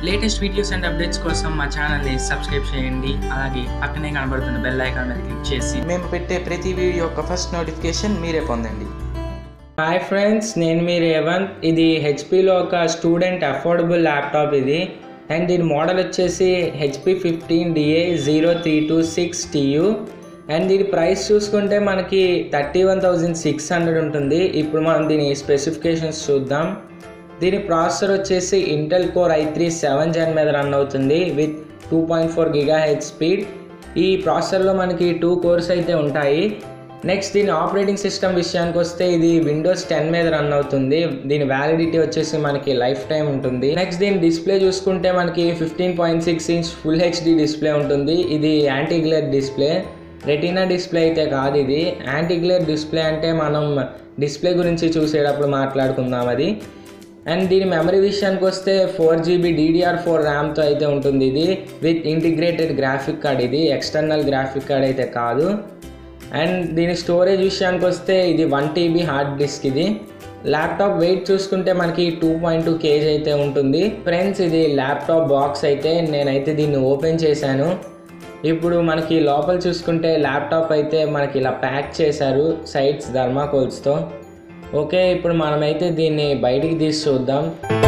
latest videos and updates కోసం మా ఛానల్ని సబ్స్క్రైబ్ చేయండి అలాగే పక్కనే కనబడుతున్న బెల్ ఐకాన్ మీద క్లిక్ చేసి మేము పెట్టే ప్రతి వీడియో యొక్క ఫస్ట్ నోటిఫికేషన్ మీరే పొందండి హాయ్ ఫ్రెండ్స్ నేను మీ రేవంత్ ఇది హెచ్పిలో ఒక స్టూడెంట్ అఫోర్డబుల్ ల్యాప్టాప్ ఇది అండ్ దీని మోడల్ వచ్చేసి HP fifteen DA zero three two six TU and దీని ప్రైస్ చూసుకుంటే మనకి thirty one thousand six hundred ఉంటుంది ఇప్పుడు మనం దీని స్పెసిఫికేషన్స్ చూద్దాం దీని ప్రాసెసర్ వచ్చేసి Intel core i three seven gen మీద రన్ అవుతుంది with two point four giga H speed ఈ ప్రాసెసర్లో మనకి టూ కోర్స్ అయితే ఉంటాయి నెక్స్ట్ దీని ఆపరేటింగ్ సిస్టమ్ విషయానికి వస్తే ఇది విండోస్ టెన్ మీద రన్ అవుతుంది దీని వ్యాలిడిటీ వచ్చేసి మనకి లైఫ్ టైం ఉంటుంది నెక్స్ట్ దీని డిస్ప్లే చూసుకుంటే మనకి fifteen point six inch full HD display ఉంటుంది ఇది anti glare display retina display అయితే కాదు ఇది యాంటీ గ్లేర్ డిస్ప్లే అంటే మనం డిస్ప్లే గురించి చూసేటప్పుడు మాట్లాడుకుందాం అది అండ్ దీని మెమరీ విషయానికి వస్తే ఫోర్ జీబీ డీడీఆర్ ఫోర్ ర్యామ్తో అయితే ఉంటుంది ఇది విత్ ఇంటిగ్రేటెడ్ గ్రాఫిక్ కార్డ్ ఇది ఎక్స్టర్నల్ గ్రాఫిక్ కార్డ్ అయితే కాదు అండ్ దీని స్టోరేజ్ విషయానికి వస్తే ఇది వన్ టీబీ హార్డ్ డిస్క్ ఇది ల్యాప్టాప్ వెయిట్ చూసుకుంటే మనకి టూ పాయింట్ టూ కేజీ అయితే ఉంటుంది ఫ్రెండ్స్ ఇది ల్యాప్టాప్ బాక్స్ అయితే నేనైతే దీన్ని ఓపెన్ చేశాను ఇప్పుడు మనకి లోపల చూసుకుంటే ల్యాప్టాప్ అయితే మనకి ఇలా ప్యాక్ చేశారు సైడ్స్ ధర్మాకోల్స్తో ఓకే ఇప్పుడు మనమైతే దీన్ని బయటికి తీసి చూద్దాం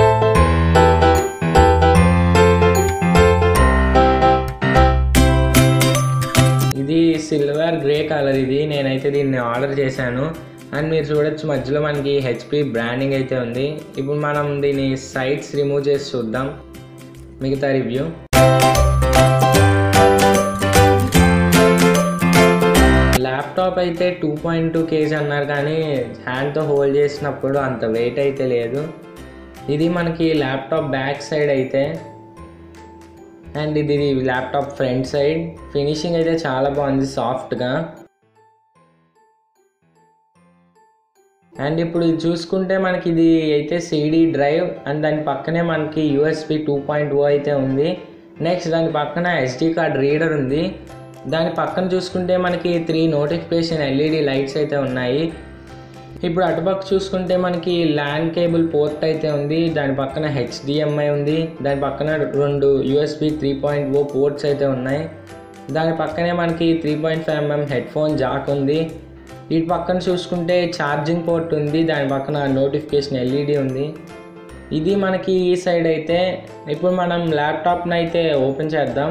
ఇది సిల్వర్ గ్రే కలర్ ఇది నేనైతే దీన్ని ఆర్డర్ చేశాను అండ్ మీరు చూడొచ్చు మధ్యలో మనకి హెచ్పి బ్రాండింగ్ అయితే ఉంది ఇప్పుడు మనం దీని సైడ్స్ రిమూవ్ చేసి చూద్దాం మిగతా రివ్యూ ల్యాప్టాప్ అయితే టూ పాయింట్ టూ కేజీ అన్నారు కానీ హ్యాండ్తో హోల్డ్ చేసినప్పుడు అంత వెయిట్ అయితే లేదు ఇది మనకి ల్యాప్టాప్ బ్యాక్ సైడ్ అయితే అండ్ ఇది ల్యాప్టాప్ ఫ్రంట్ సైడ్ ఫినిషింగ్ అయితే చాలా బాగుంది సాఫ్ట్గా అండ్ ఇప్పుడు ఇది చూసుకుంటే మనకి ఇది అయితే సిడి డ్రైవ్ అండ్ దాని పక్కనే మనకి యూఎస్బి టూ పాయింట్ ఓ అయితే ఉంది నెక్స్ట్ దాని పక్కన ఎస్డి కార్డ్ రీడర్ ఉంది దాని పక్కన చూసుకుంటే మనకి త్రీ నోటిఫికేషన్ ఎల్ఈడి లైట్స్ అయితే ఉన్నాయి ఇప్పుడు అటుపక్క చూసుకుంటే మనకి ల్యాండ్ కేబుల్ పోర్ట్ అయితే ఉంది దాని పక్కన హెచ్డిఎంఐ ఉంది దాని పక్కన రెండు USB three point O ports అయితే ఉన్నాయి దాని పక్కనే మనకి three point five mm headphone jack ఉంది ఇటు పక్కన చూసుకుంటే ఛార్జింగ్ పోర్ట్ ఉంది దాని పక్కన నోటిఫికేషన్ ఎల్ఈడి ఉంది ఇది మనకి ఈ సైడ్ అయితే ఇప్పుడు మనం ల్యాప్టాప్ని అయితే ఓపెన్ చేద్దాం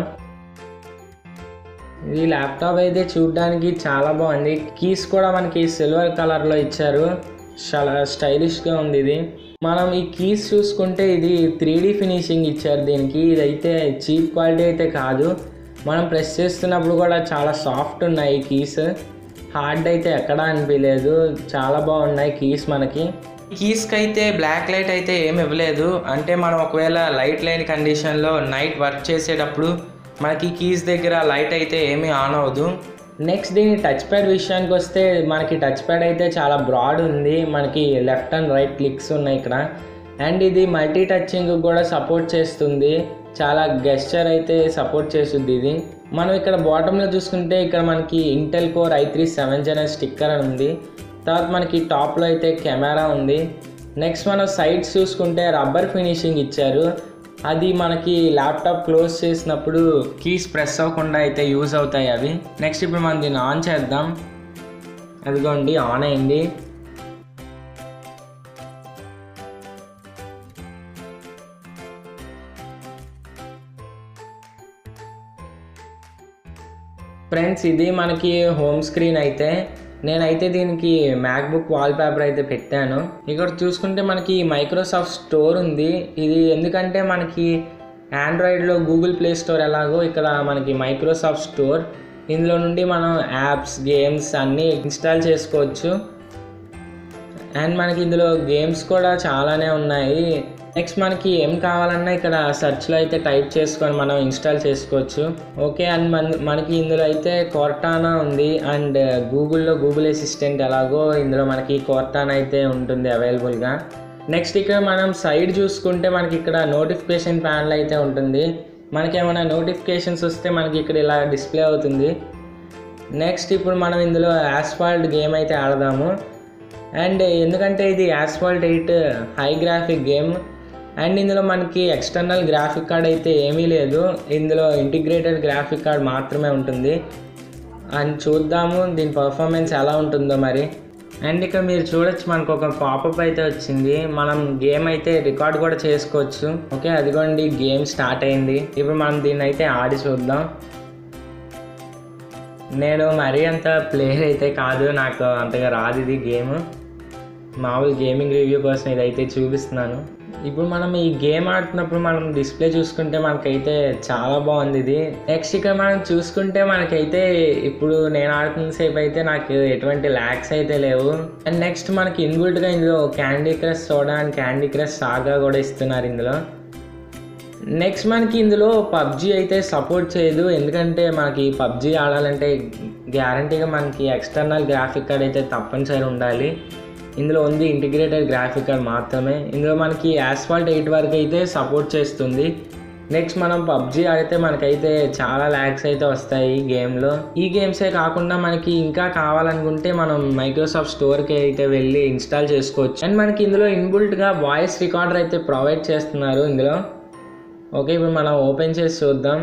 ఈ ల్యాప్టాప్ అయితే చూడడానికి చాలా బాగుంది కీస్ కూడా మనకి సిల్వర్ కలర్లో ఇచ్చారు చాలా స్టైలిష్గా ఉంది ఇది మనం ఈ కీస్ చూసుకుంటే ఇది త్రీ ఫినిషింగ్ ఇచ్చారు దీనికి ఇదైతే చీప్ క్వాలిటీ అయితే కాదు మనం ప్రెస్ చేస్తున్నప్పుడు కూడా చాలా సాఫ్ట్ ఉన్నాయి కీస్ హార్డ్ అయితే ఎక్కడా అనిపించలేదు చాలా బాగున్నాయి కీస్ మనకి కీస్కి అయితే బ్లాక్ లైట్ అయితే ఏమి ఇవ్వలేదు అంటే మనం ఒకవేళ లైట్ లేని కండిషన్లో నైట్ వర్క్ చేసేటప్పుడు మనకి కీస్ దగ్గర లైట్ అయితే ఏమీ ఆన్ అవ్వదు నెక్స్ట్ దీని టచ్ ప్యాడ్ విషయానికి వస్తే మనకి టచ్ ప్యాడ్ అయితే చాలా బ్రాడ్ ఉంది మనకి లెఫ్ట్ అండ్ రైట్ క్లిక్స్ ఉన్నాయి ఇక్కడ అండ్ ఇది మల్టీ టచింగ్ కూడా సపోర్ట్ చేస్తుంది చాలా గెస్చర్ అయితే సపోర్ట్ చేస్తుంది ఇది మనం ఇక్కడ బాటంలో చూసుకుంటే ఇక్కడ మనకి Intel core i three seven gen sticker అని ఉంది తర్వాత మనకి టాప్లో అయితే కెమెరా ఉంది నెక్స్ట్ మనం సైడ్స్ చూసుకుంటే రబ్బర్ ఫినిషింగ్ ఇచ్చారు అది మనకి ల్యాప్టాప్ క్లోజ్ చేసినప్పుడు కీస్ ప్రెస్ అవ్వకుండా అయితే యూజ్ అవుతాయి అవి నెక్స్ట్ ఇప్పుడు మనం దీన్ని ఆన్ చేద్దాం అదిగోండి ఆన్ అయింది ఫ్రెండ్స్ ఇది మనకి హోమ్ స్క్రీన్ అయితే నేనైతే దీనికి మ్యాక్బుక్ వాల్పేపర్ అయితే పెట్టాను ఇక్కడ చూసుకుంటే మనకి మైక్రోసాఫ్ట్ స్టోర్ ఉంది ఇది ఎందుకంటే మనకి ఆండ్రాయిడ్లో గూగుల్ ప్లే స్టోర్ ఎలాగో ఇక్కడ మనకి మైక్రోసాఫ్ట్ స్టోర్ ఇందులో నుండి మనం యాప్స్ గేమ్స్ అన్నీ ఇన్స్టాల్ చేసుకోవచ్చు అండ్ మనకి ఇందులో గేమ్స్ కూడా చాలానే ఉన్నాయి నెక్స్ట్ మనకి ఏం కావాలన్నా ఇక్కడ సెర్చ్లో అయితే టైప్ చేసుకొని మనం ఇన్స్టాల్ చేసుకోవచ్చు ఓకే అండ్ మన మనకి ఇందులో అయితే కోర్టానా ఉంది అండ్ గూగుల్లో గూగుల్ అసిస్టెంట్ ఎలాగో ఇందులో మనకి కోర్టానా అయితే ఉంటుంది అవైలబుల్గా నెక్స్ట్ ఇక్కడ మనం సైడ్ చూసుకుంటే మనకి ఇక్కడ నోటిఫికేషన్ ప్యానల్ అయితే ఉంటుంది మనకి ఏమైనా నోటిఫికేషన్స్ వస్తే మనకి ఇక్కడ ఇలా డిస్ప్లే అవుతుంది నెక్స్ట్ ఇప్పుడు మనం ఇందులో యాస్ఫాల్ట్ గేమ్ అయితే ఆడదాము అండ్ ఎందుకంటే ఇది Asphalt eight high graphic game and ఇందులో మనకి ఎక్స్టర్నల్ గ్రాఫిక్ కార్డ్ అయితే ఏమీ లేదు ఇందులో ఇంటిగ్రేటెడ్ గ్రాఫిక్ కార్డ్ మాత్రమే ఉంటుంది అండ్ చూద్దాము దీని పర్ఫార్మెన్స్ ఎలా ఉంటుందో మరి అండ్ ఇక్కడ మీరు చూడొచ్చు మనకు ఒక పాపప్ అయితే వచ్చింది మనం గేమ్ అయితే రికార్డ్ కూడా చేసుకోవచ్చు ఓకే అదిగోండి గేమ్ స్టార్ట్ అయింది ఇప్పుడు మనం దీన్ని అయితే ఆడి చూద్దాం నేను మరీ అంత ప్లేయర్ అయితే కాదు నాకు అంతగా రాదు ఇది గేమ్ మామూలు గేమింగ్ రివ్యూ కోసం ఇదైతే చూపిస్తున్నాను ఇప్పుడు మనం ఈ గేమ్ ఆడుతున్నప్పుడు మనం డిస్ప్లే చూసుకుంటే మనకైతే చాలా బాగుంది ఇది నెక్స్ట్ ఇక్కడ మనం చూసుకుంటే మనకైతే ఇప్పుడు నేను ఆడుతున్న సేపు అయితే నాకు ఎటువంటి ల్యాక్స్ అయితే లేవు అండ్ నెక్స్ట్ మనకి ఇన్బుల్ట్గా ఇందులో Candy Crush Soda and Candy Crush Saga కూడా ఇస్తున్నారు ఇందులో నెక్స్ట్ మనకి ఇందులో పబ్జి అయితే సపోర్ట్ చేయదు ఎందుకంటే మనకి పబ్జి ఆడాలంటే గ్యారంటీగా మనకి ఎక్స్టర్నల్ గ్రాఫిక్ కార్డ్ అయితే తప్పనిసరి ఉండాలి ఇందులో ఉంది ఇంటిగ్రేటెడ్ గ్రాఫిక్ కార్డ్ మాత్రమే ఇందులో మనకి యాస్ఫాల్ట్ ఎయిట్ వరకు అయితే సపోర్ట్ చేస్తుంది నెక్స్ట్ మనం పబ్జి ఆడితే మనకైతే చాలా ల్యాక్స్ అయితే వస్తాయి ఈ గేమ్లో ఈ గేమ్సే కాకుండా మనకి ఇంకా కావాలనుకుంటే మనం మైక్రోసాఫ్ట్ స్టోర్కి అయితే వెళ్ళి ఇన్స్టాల్ చేసుకోవచ్చు అండ్ మనకి ఇందులో ఇన్బుల్ట్గా వాయిస్ రికార్డర్ అయితే ప్రొవైడ్ చేస్తున్నారు ఇందులో ఓకే ఇప్పుడు మనం ఓపెన్ చేసి చూద్దాం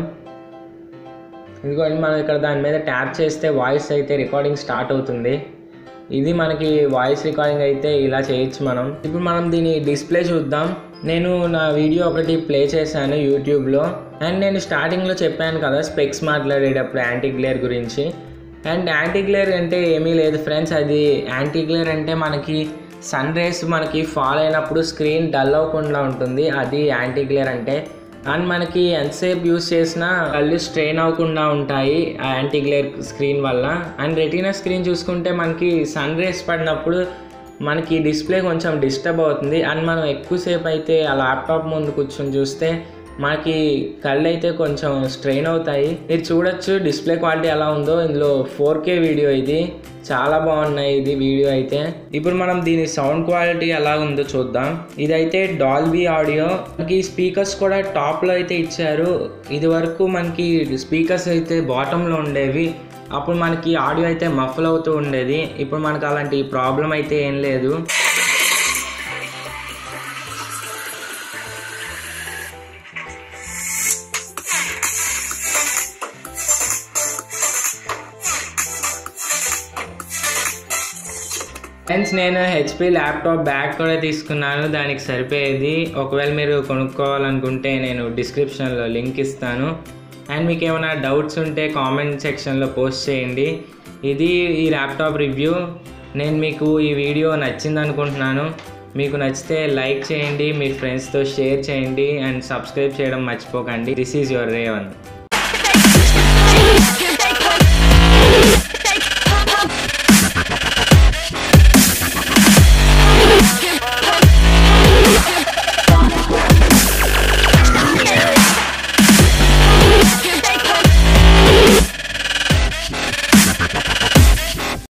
ఇదిగోండి మనం ఇక్కడ దాని మీద ట్యాప్ చేస్తే వాయిస్ అయితే రికార్డింగ్ స్టార్ట్ అవుతుంది ఇది మనకి వాయిస్ రికార్డింగ్ అయితే ఇలా చేయొచ్చు మనం ఇప్పుడు మనం దీని డిస్ప్లే చూద్దాం నేను నా వీడియో ఒకటి ప్లే చేశాను యూట్యూబ్లో అండ్ నేను స్టార్టింగ్లో చెప్పాను కదా స్పెక్స్ మాట్లాడేటప్పుడు యాంటీ గ్లేర్ గురించి అండ్ యాంటీ గ్లేర్ అంటే ఏమీ లేదు ఫ్రెండ్స్ అది యాంటీ గ్లేర్ అంటే మనకి సన్ రేస్ మనకి ఫాల్ అయినప్పుడు స్క్రీన్ డల్ అవ్వకుండా ఉంటుంది అది యాంటీ గ్లేర్ అంటే అండ్ మనకి ఎంతసేపు యూస్ చేసినా కళ్ళు స్ట్రెయిన్ అవ్వకుండా ఉంటాయి ఆ యాంటీ గ్లేర్ స్క్రీన్ వల్ల అండ్ రెటీనా స్క్రీన్ చూసుకుంటే మనకి సన్ రేస్ పడినప్పుడు మనకి డిస్ప్లే కొంచెం డిస్టర్బ్ అవుతుంది అండ్ మనం ఎక్కువసేపు అయితే ఆ ల్యాప్టాప్ ముందు కూర్చొని చూస్తే మనకి కళ్ళు అయితే కొంచెం స్ట్రెయిన్ అవుతాయి మీరు చూడొచ్చు డిస్ప్లే క్వాలిటీ ఎలా ఉందో ఇందులో ఫోర్ కే వీడియో ఇది చాలా బాగున్నాయి ఇది వీడియో అయితే ఇప్పుడు మనం దీని సౌండ్ క్వాలిటీ ఎలా ఉందో చూద్దాం ఇదైతే డాల్బీ ఆడియో మనకి స్పీకర్స్ కూడా టాప్లో అయితే ఇచ్చారు ఇది వరకు మనకి స్పీకర్స్ అయితే బాటంలో ఉండేవి అప్పుడు మనకి ఆడియో అయితే మఫల్ అవుతూ ఉండేది ఇప్పుడు మనకు అలాంటి ప్రాబ్లం అయితే ఏం లేదు ఫ్రెండ్స్ నేను హెచ్పి ల్యాప్టాప్ బ్యాగ్ కూడా తీసుకున్నాను దానికి సరిపోయేది ఒకవేళ మీరు కొనుక్కోవాలనుకుంటే నేను డిస్క్రిప్షన్లో లింక్ ఇస్తాను అండ్ మీకు ఏమైనా డౌట్స్ ఉంటే కామెంట్ సెక్షన్లో పోస్ట్ చేయండి ఇది ఈ ల్యాప్టాప్ రివ్యూ నేను మీకు ఈ వీడియో నచ్చింది అనుకుంటున్నాను మీకు నచ్చితే లైక్ చేయండి మీ ఫ్రెండ్స్తో షేర్ చేయండి అండ్ సబ్స్క్రైబ్ చేయడం మర్చిపోకండి దిస్ ఈజ్ యువర్ రేవన్